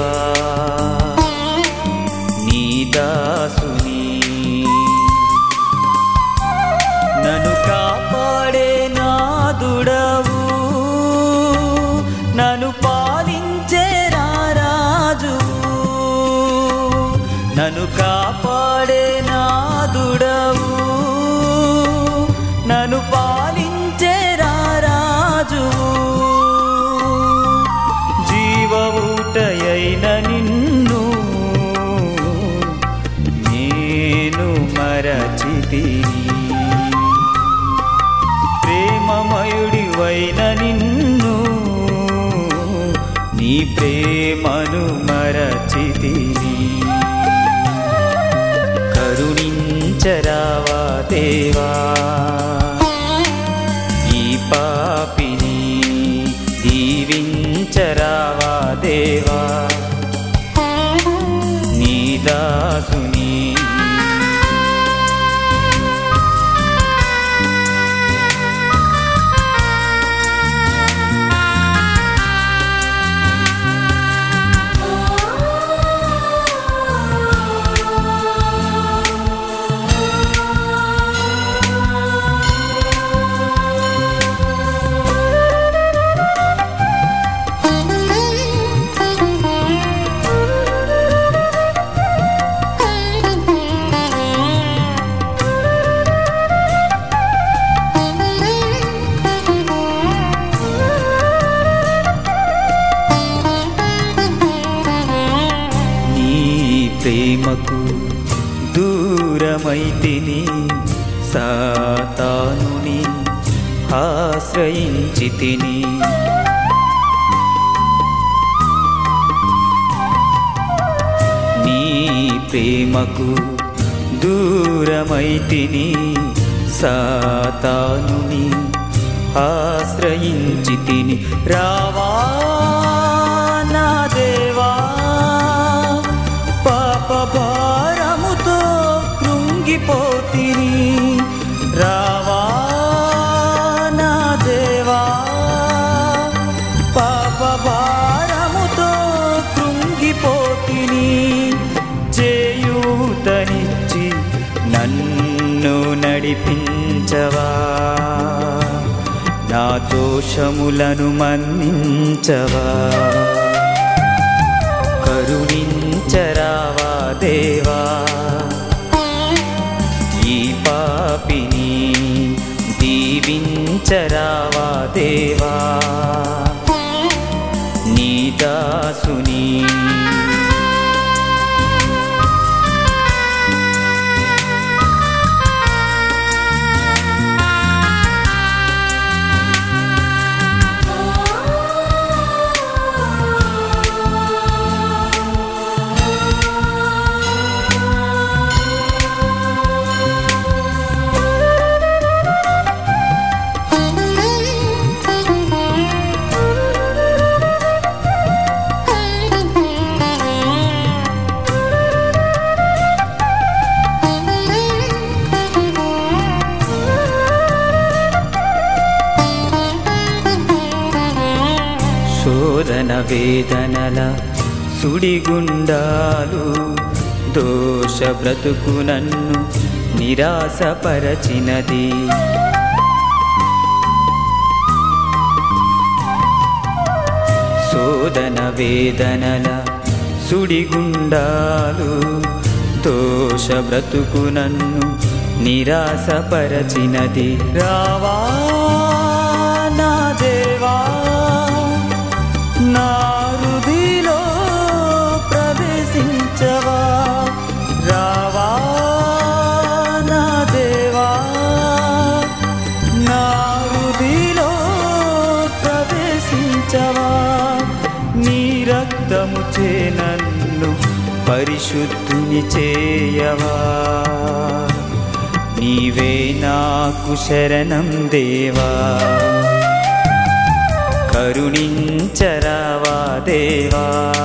దేవా నీ దాసుని నన్ను కాపాడే నాదుడవు నన్ను పాలించే రాజు నన్ను కాపాడే నాదుడవు నన్ను పాలించే రాజు జీవవుటయైన నిన్ను నేను మరచితిని ప్రేమమయుడివైన నిన్ను నీ ప్రేమను మరచితిని కరుణించరావా దేవా ఈ పాపిని దీవించరావా దేవా నీ దాసుని నీ ప్రేమకు దూరమైతిని సాతానుని ఆశ్రయించి తిని నీ ప్రేమకు దూరమైతిని సాతానుని ఆశ్రయించి తిని రావా నా దేవా పాప భారముతో కృంగిపోతిని రావా నా దేవా పాప భారముతో కృంగిపోతిని చేయూతనిచ్చి నన్ను నడిపించవా నా దోషములను మన్నించవా కరుణించరావా దేవా ఈ పాపిని దీవించరావా దేవా నీ దాసుని శోధన వేదనల సుడిగుండాలు దోష బ్రతుకు నన్ను నిరాశపరచినది శోధన వేదనల సుడిగుండాలు దోష బ్రతుకు నన్ను నిరాశపరచినది రావా నా దేవా నా హృదిలో ప్రవేశించవా రావా నా దేవా నా హృదిలో ప్రవేశించవా నీ రక్తము చే నన్ను పరిశుద్ధుని చేయవా నీవే నాకు శరణం దేవా కరుణించరావా దేవా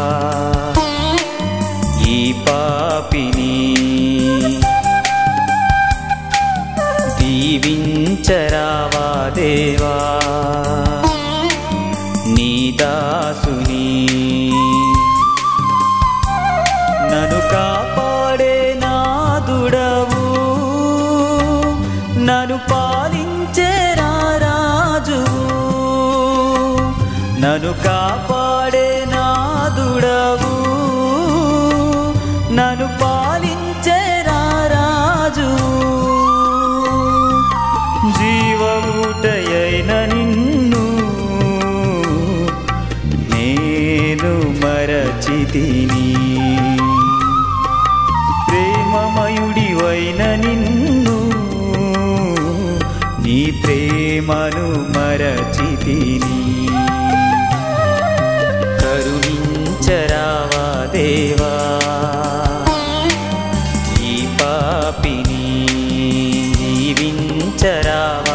ఈ పాపిని దీవించరావా దేవా నీ దాసుని కాపాడే నాదుడవు నన్ను పాలించే రాజువు నన్ను కాపాడే నాదుడవు నన్ను పాలించే రాజు జీవముటయైన నిన్ను నేను మరచితిని ప్రేమమయుడివైన నిన్ను నీ ప్రేమను మరచితిని కరుణించరావా దేవా ఈ పాపిని జీవించరావా